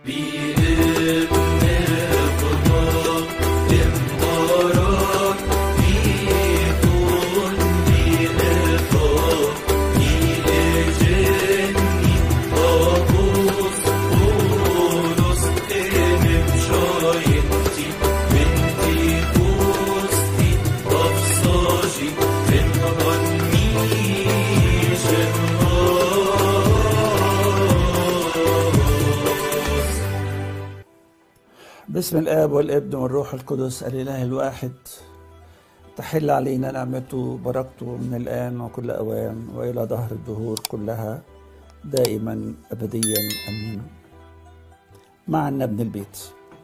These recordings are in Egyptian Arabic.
باسم الاب والابن والروح القدس الاله الواحد تحل علينا نعمته وبركته من الان وكل اوان والى ظهر الدهور كلها دائما ابديا امين معنا ابن البيت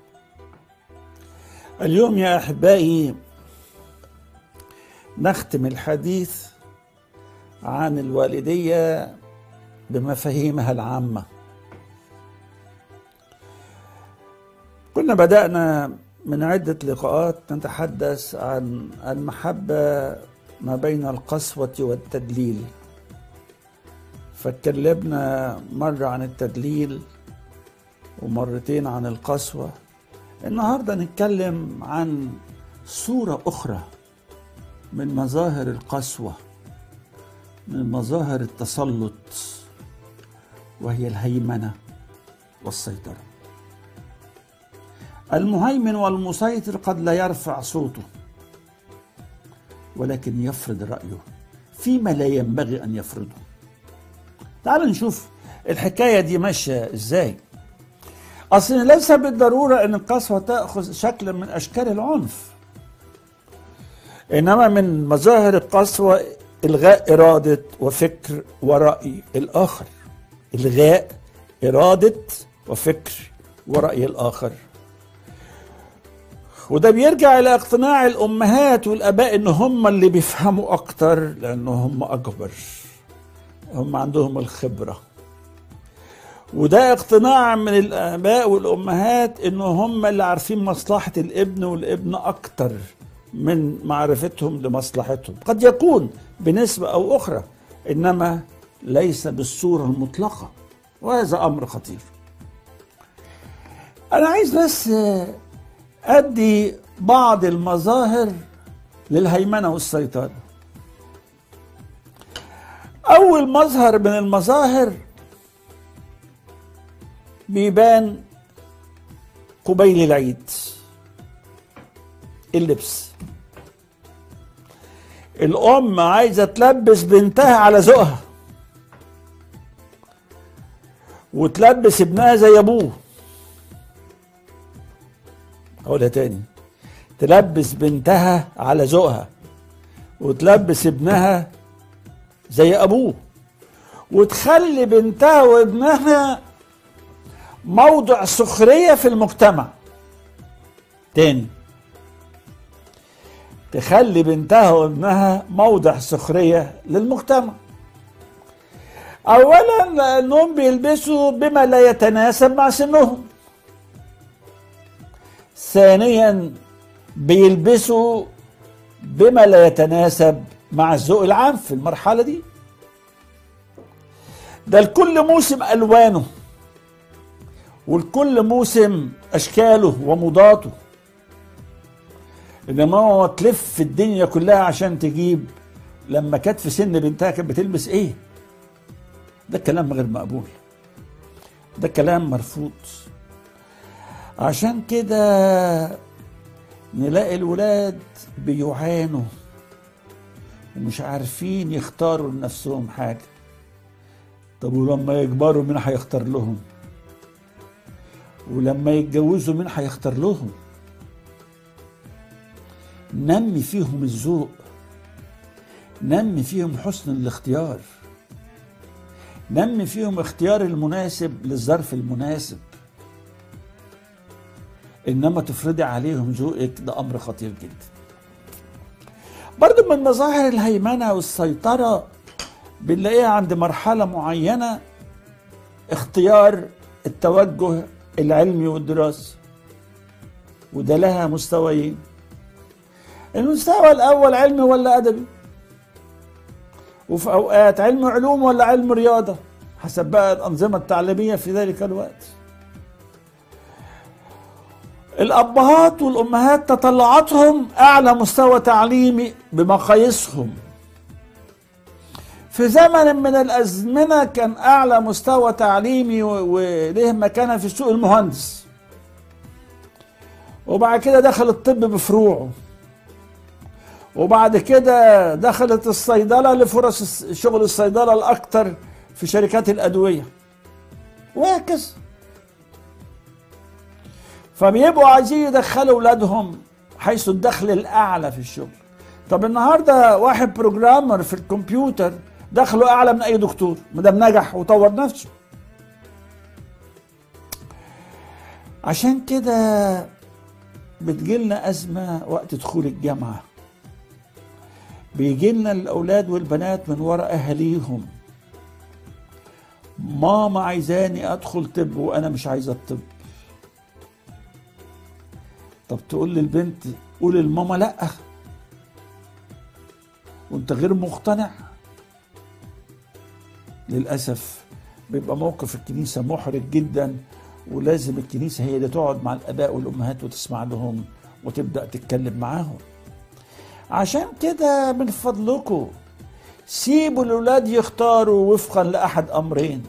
اليوم يا احبائي نختم الحديث عن الوالديه بمفاهيمها العامه كنا بدأنا من عدة لقاءات نتحدث عن المحبة ما بين القسوة والتدليل فاتكلمنا مرة عن التدليل ومرتين عن القسوة النهاردة نتكلم عن صورة أخرى من مظاهر القسوة من مظاهر التسلط وهي الهيمنة والسيطرة المهيمن والمسيطر قد لا يرفع صوته ولكن يفرض رأيه فيما لا ينبغي أن يفرضه تعال نشوف الحكاية دي ماشية إزاي أصل ليس بالضرورة أن القسوة تأخذ شكلا من أشكال العنف إنما من مظاهر القسوة إلغاء إرادة وفكر ورأي الآخر إلغاء إرادة وفكر ورأي الآخر وده بيرجع الى اقتناع الامهات والاباء ان هم اللي بيفهموا اكتر لان هم اكبر هم عندهم الخبره وده اقتناع من الاباء والامهات ان هم اللي عارفين مصلحه الابن والابن اكتر من معرفتهم لمصلحتهم قد يكون بنسبه او اخرى انما ليس بالصوره المطلقه وهذا امر خطير انا عايز بس أدي بعض المظاهر للهيمنة والسيطرة أول مظهر من المظاهر بيبان قبيل العيد اللبس الأم عايزة تلبس بنتها على ذوقها وتلبس ابنها زي أبوه اقولها تاني تلبس بنتها على ذوقها وتلبس ابنها زي ابوه وتخلي بنتها وابنها موضع سخريه في المجتمع تاني تخلي بنتها وابنها موضع سخريه للمجتمع اولا لانهم بيلبسوا بما لا يتناسب مع سنهم ثانيا بيلبسوا بما لا يتناسب مع الذوق العام في المرحله دي ده لكل موسم الوانه ولكل موسم اشكاله وموضاته انما هو تلف الدنيا كلها عشان تجيب لما كانت في سن بنتها كانت بتلبس ايه ده كلام غير مقبول ده كلام مرفوض عشان كده نلاقي الولاد بيعانوا ومش عارفين يختاروا لنفسهم حاجة طب ولما يكبروا مين هيختار لهم ولما يتجوزوا مين هيختار لهم نمي فيهم الذوق نمي فيهم حسن الاختيار نمي فيهم اختيار المناسب للظرف المناسب انما تفرضي عليهم ذوقك ده امر خطير جدا برضو من مظاهر الهيمنه والسيطره بنلاقيها عند مرحله معينه اختيار التوجه العلمي والدراسي وده لها مستويين المستوى الاول علمي ولا ادبي وفي اوقات علم علوم ولا علم رياضه حسب بقى الانظمه التعليميه في ذلك الوقت الابهات والامهات تطلعاتهم اعلى مستوى تعليمي بمقاييسهم في زمن من الازمنه كان اعلى مستوى تعليمي وليه مكانه في سوق المهندس وبعد كده دخل الطب بفروعه وبعد كده دخلت الصيدله لفرص شغل الصيدله الاكثر في شركات الادويه وهكذا فبيبقوا عايزين يدخلوا اولادهم حيث الدخل الاعلى في الشغل طب النهارده واحد بروجرامر في الكمبيوتر دخله اعلى من اي دكتور ما دام نجح وطور نفسه عشان كده بتجيلنا ازمه وقت دخول الجامعه بيجي لنا الاولاد والبنات من وراء اهاليهم ماما عايزاني ادخل طب وانا مش عايزه الطب طب تقول للبنت قول للماما لا وانت غير مقتنع للاسف بيبقى موقف الكنيسه محرج جدا ولازم الكنيسه هي اللي تقعد مع الاباء والامهات وتسمع لهم وتبدا تتكلم معاهم عشان كده من فضلكم سيبوا الاولاد يختاروا وفقا لاحد امرين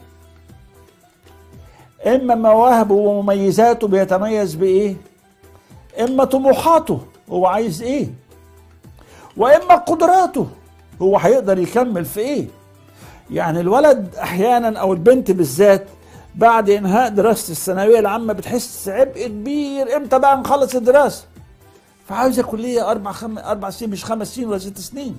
اما مواهبه ومميزاته بيتميز بايه اما طموحاته هو عايز ايه واما قدراته هو هيقدر يكمل في ايه يعني الولد احيانا او البنت بالذات بعد انهاء دراسه الثانويه العامه بتحس عبء كبير امتى بقى نخلص الدراسه فعاوزه كليه اربع خم... اربع سنين مش خمس سنين ولا ست سنين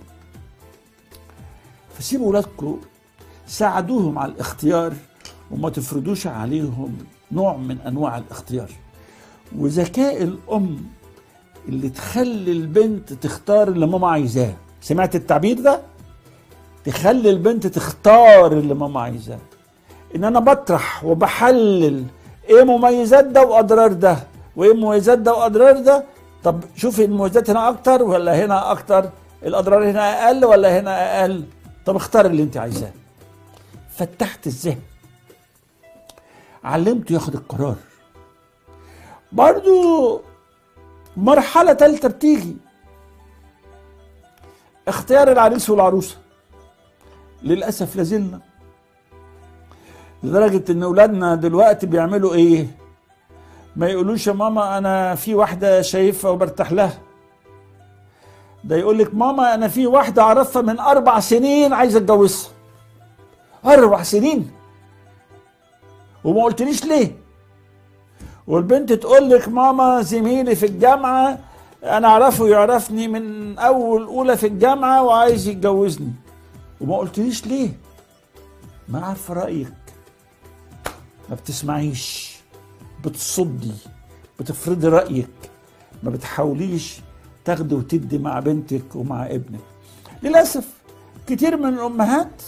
فسيبوا ولادكم ساعدوهم على الاختيار وما تفرضوش عليهم نوع من انواع الاختيار وذكاء الام اللي تخلي البنت تختار اللي ماما عايزاه سمعت التعبير ده تخلي البنت تختار اللي ماما عايزاه ان انا بطرح وبحلل ايه مميزات ده واضرار ده وايه مميزات ده واضرار ده طب شوفي المميزات هنا اكتر ولا هنا اكتر الاضرار هنا اقل ولا هنا اقل طب اختار اللي انت عايزاه فتحت الذهن علمته ياخد القرار برضو مرحلة تالتة بتيجي اختيار العريس والعروسة للأسف لازلنا لدرجة إن أولادنا دلوقتي بيعملوا إيه؟ ما يقولوش يا ماما أنا في واحدة شايفها وبرتاح لها ده يقول لك ماما أنا في واحدة أعرفها من أربع سنين عايز أتجوزها أربع سنين وما قلتليش ليه والبنت تقول لك ماما زميلي في الجامعة أنا أعرفه يعرفني من أول أولى في الجامعة وعايز يتجوزني وما قلتليش ليه ما عارفة رأيك ما بتسمعيش بتصدي بتفرضي رأيك ما بتحاوليش تاخدي وتدي مع بنتك ومع ابنك للأسف كتير من الأمهات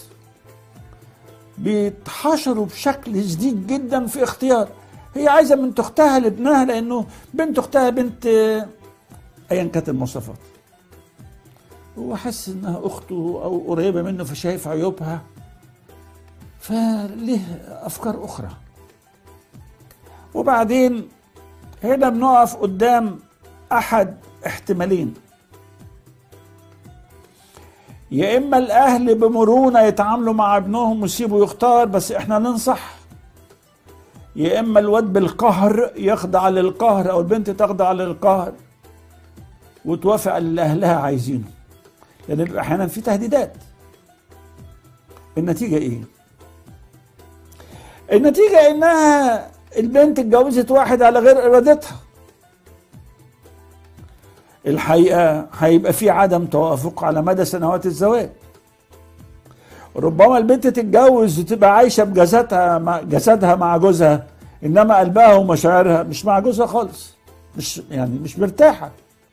بيتحشروا بشكل شديد جدا في اختيار هي عايزه بنت اختها لابنها لانه بنت اختها بنت ايا كانت المواصفات هو حس انها اخته او قريبه منه فشايف عيوبها فليه افكار اخرى وبعدين هنا بنقف قدام احد احتمالين يا اما الاهل بمرونه يتعاملوا مع ابنهم ويسيبوا يختار بس احنا ننصح يا اما الواد بالقهر يخضع للقهر او البنت تخضع للقهر وتوافق على اللي اهلها عايزينه لان احيانا في تهديدات النتيجه ايه النتيجه انها البنت اتجوزت واحد على غير ارادتها الحقيقه هيبقى في عدم توافق على مدى سنوات الزواج ربما البنت تتجوز وتبقى عايشه بجسدها مع جسدها مع جوزها انما قلبها ومشاعرها مش مع جوزها خالص مش يعني مش مرتاحه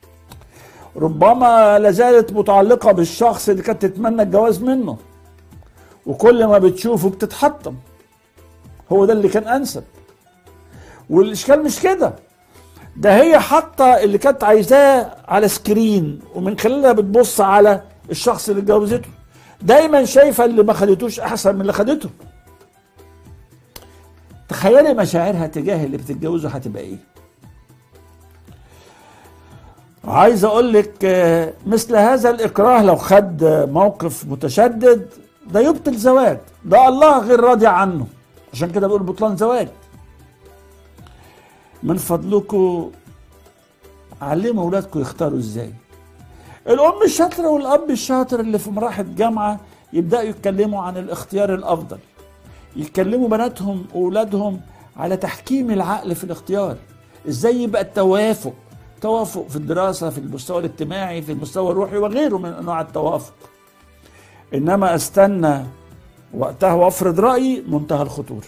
ربما لازالت متعلقه بالشخص اللي كانت تتمنى الجواز منه وكل ما بتشوفه بتتحطم هو ده اللي كان انسب والاشكال مش كده ده هي حاطه اللي كانت عايزاه على سكرين ومن خلالها بتبص على الشخص اللي اتجوزته دايما شايفه اللي ما خدتوش احسن من اللي خدته تخيلي مشاعرها تجاه اللي بتتجوزه هتبقى ايه عايز اقول لك آه، مثل هذا الاكراه لو خد موقف متشدد ده يبطل زواج ده الله غير راضي عنه عشان كده بيقول بطلان زواج من فضلكم علموا اولادكم يختاروا ازاي الام الشاطره والاب الشاطر اللي في مراحل جامعه يبداوا يتكلموا عن الاختيار الافضل يتكلموا بناتهم واولادهم على تحكيم العقل في الاختيار ازاي يبقى التوافق توافق في الدراسه في المستوى الاجتماعي في المستوى الروحي وغيره من انواع التوافق انما استنى وقتها وافرض رايي منتهى الخطوره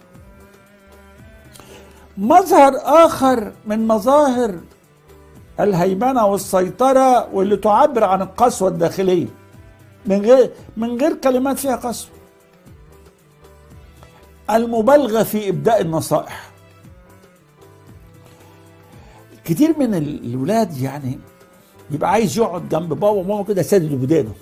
مظهر اخر من مظاهر الهيمنه والسيطره واللي تعبر عن القسوه الداخليه من غير من غير كلمات فيها قسوه المبالغه في ابداء النصائح كتير من الولاد يعني يبقى عايز يقعد جنب بابا وماما كده سادد ودانه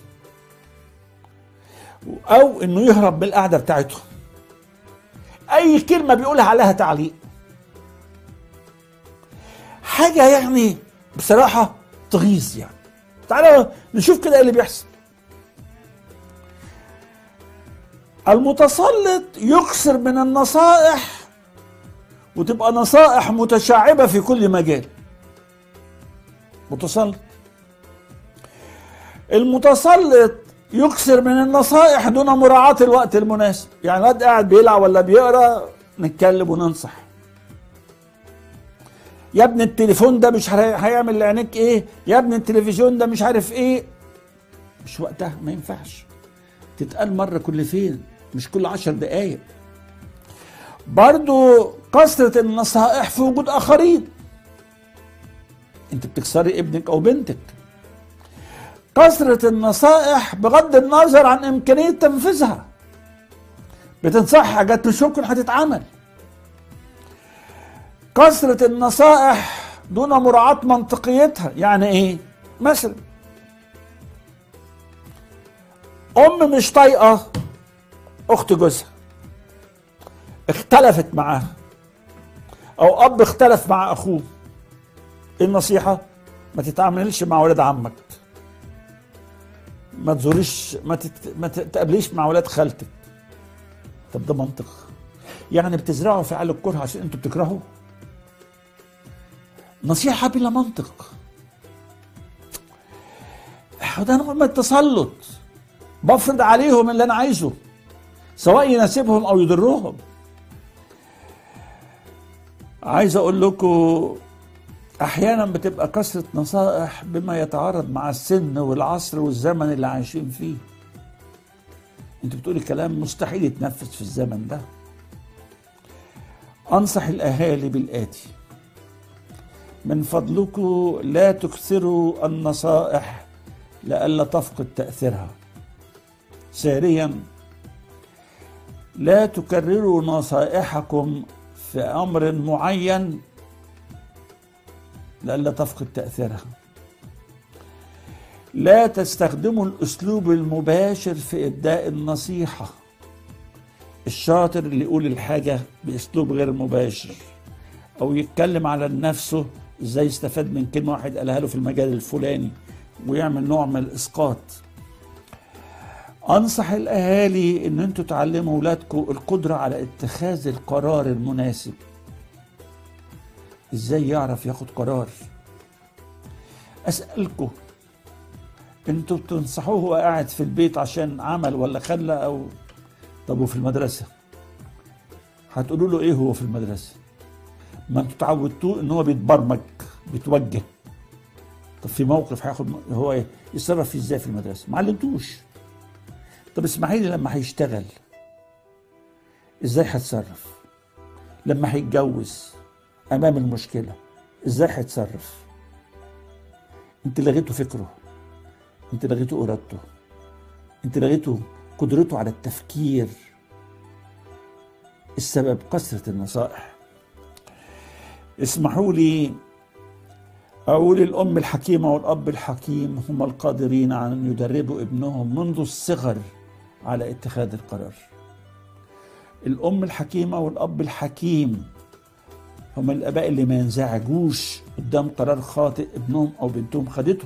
او انه يهرب من القعده بتاعتهم اي كلمه بيقولها عليها تعليق حاجه يعني بصراحه تغيظ يعني تعالوا نشوف كده ايه اللي بيحصل المتسلط يكثر من النصائح وتبقى نصائح متشعبه في كل مجال متسلط المتسلط يكثر من النصائح دون مراعاة الوقت المناسب يعني الواد قاعد بيلعب ولا بيقرا نتكلم وننصح يا ابني التليفون ده مش هيعمل لعينيك ايه يا ابني التلفزيون ده مش عارف ايه مش وقتها ما ينفعش تتقال مرة كل فين مش كل عشر دقايق برضو كثرة النصائح في وجود آخرين انت بتكسري ابنك او بنتك كثرة النصائح بغض النظر عن إمكانية تنفيذها بتنصح حاجات مش ممكن هتتعمل كثرة النصائح دون مراعاة منطقيتها يعني ايه مثلا ام مش طايقة اخت جوزها اختلفت معاها او اب اختلف مع اخوه ايه النصيحة ما تتعاملش مع ولاد عمك ما تزوريش ما, تت... ما تقابليش مع ولاد خالتك طب ده منطق يعني بتزرعوا في عقل الكره عشان انتوا بتكرهوا نصيحه بلا منطق ده نوع من التسلط بفرض عليهم اللي انا عايزه سواء يناسبهم او يضرهم عايز اقول لكم احيانا بتبقى كثره نصائح بما يتعارض مع السن والعصر والزمن اللي عايشين فيه انت بتقولي كلام مستحيل يتنفذ في الزمن ده انصح الاهالي بالاتي من فضلكم لا تكثروا النصائح لئلا تفقد تاثيرها ثانيا لا تكرروا نصائحكم في امر معين لئلا تفقد تأثيرها لا تستخدموا الأسلوب المباشر في إبداء النصيحة الشاطر اللي يقول الحاجة بأسلوب غير مباشر أو يتكلم على نفسه إزاي يستفاد من كلمة واحد قالها له في المجال الفلاني ويعمل نوع من الإسقاط أنصح الأهالي إن أنتوا تعلموا أولادكم القدرة على اتخاذ القرار المناسب ازاي يعرف ياخد قرار اسالكم انتوا بتنصحوه وهو قاعد في البيت عشان عمل ولا خلى او طب وفي المدرسه هتقولوا له ايه هو في المدرسه ما انتوا تعودتوه ان هو بيتبرمج بيتوجه طب في موقف هياخد هو ايه يتصرف فيه ازاي في المدرسه ما علمتوش طب اسماعيل لما هيشتغل ازاي هيتصرف لما هيتجوز امام المشكله ازاي هيتصرف انت لغيته فكره انت لغيته ارادته انت لغيته قدرته على التفكير السبب كثره النصائح اسمحوا لي أقول الأم الحكيمة والأب الحكيم هم القادرين على أن يدربوا ابنهم منذ الصغر على اتخاذ القرار الأم الحكيمة والأب الحكيم هم الآباء اللي ما ينزعجوش قدام قرار خاطئ ابنهم أو بنتهم خدته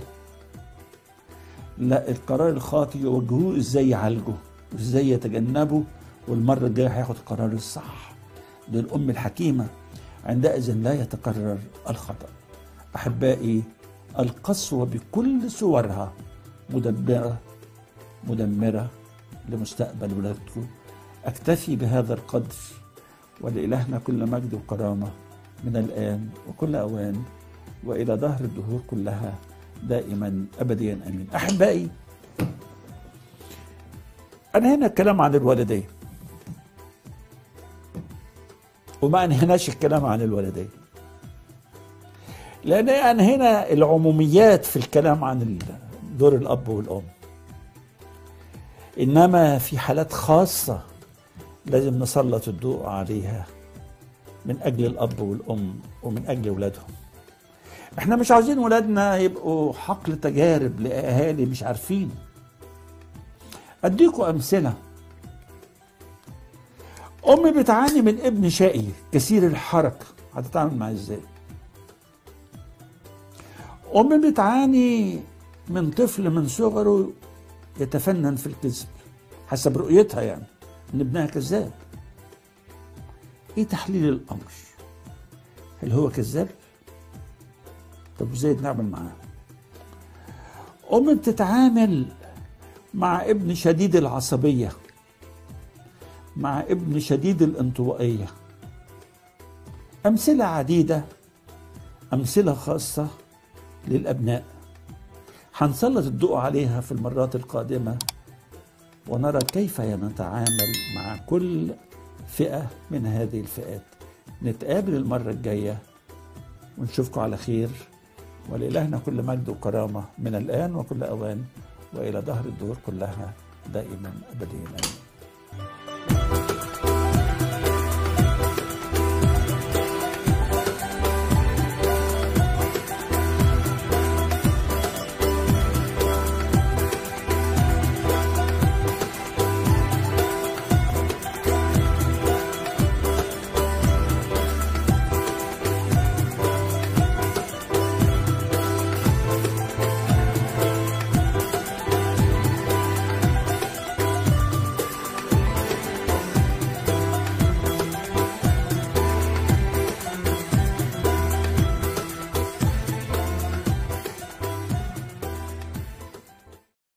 لا القرار الخاطئ يوجهوه ازاي يعالجه وازاي يتجنبه والمرة الجاية هياخد القرار الصح دي الأم الحكيمة عندئذ لا يتكرر الخطأ أحبائي القسوة بكل صورها مدمرة مدمرة لمستقبل ولادكم أكتفي بهذا القدر ولإلهنا كل مجد وكرامة من الآن وكل أوان وإلى دهر الدهور كلها دائما أبديا أمين أحبائي أنا هنا الكلام عن الوالدين وما أنهناش الكلام عن الوالدين لأن أنا هنا العموميات في الكلام عن دور الأب والأم إنما في حالات خاصة لازم نسلط الضوء عليها من أجل الأب والأم ومن أجل أولادهم احنا مش عاوزين ولادنا يبقوا حقل تجارب لأهالي مش عارفين أديكم أمثلة أم بتعاني من ابن شقي كثير الحركة هتتعامل معاه ازاي؟ أم بتعاني من طفل من صغره يتفنن في الكذب حسب رؤيتها يعني ان ابنها كذاب ايه تحليل الامر هل هو كذاب طب ازاي نعمل معاه ام بتتعامل مع ابن شديد العصبيه مع ابن شديد الانطوائيه امثله عديده امثله خاصه للابناء هنسلط الضوء عليها في المرات القادمه ونرى كيف نتعامل مع كل فئه من هذه الفئات نتقابل المره الجايه ونشوفكم على خير ولإلهنا كل مجد وكرامة من الآن وكل أوان وإلى دهر الدهور كلها دائما أبديا آمين